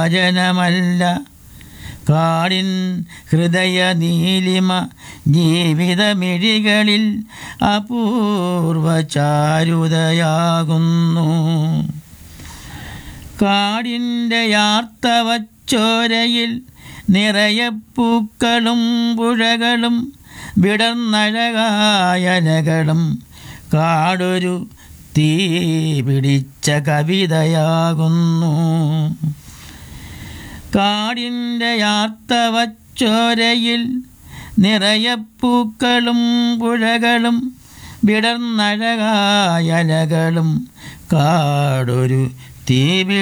വചനമല്ല കാടിൻ ഹൃദയ നീലിമ ജീവിതമിഴികളിൽ അപൂർവ ചാരുതയാകുന്നു കാടിൻ്റെ യാർത്തവച്ചോരയിൽ നിറയെ പൂക്കളും പുഴകളും വിടർന്നഴകായലകളും കാടൊരു തീ പിടിച്ച കവിതയാകുന്നു കാടിൻ്റെ യാർത്തവച്ചോരയിൽ നിറയെ പൂക്കളും പുഴകളും വിടർന്നഴകായലകളും കാടൊരു തീ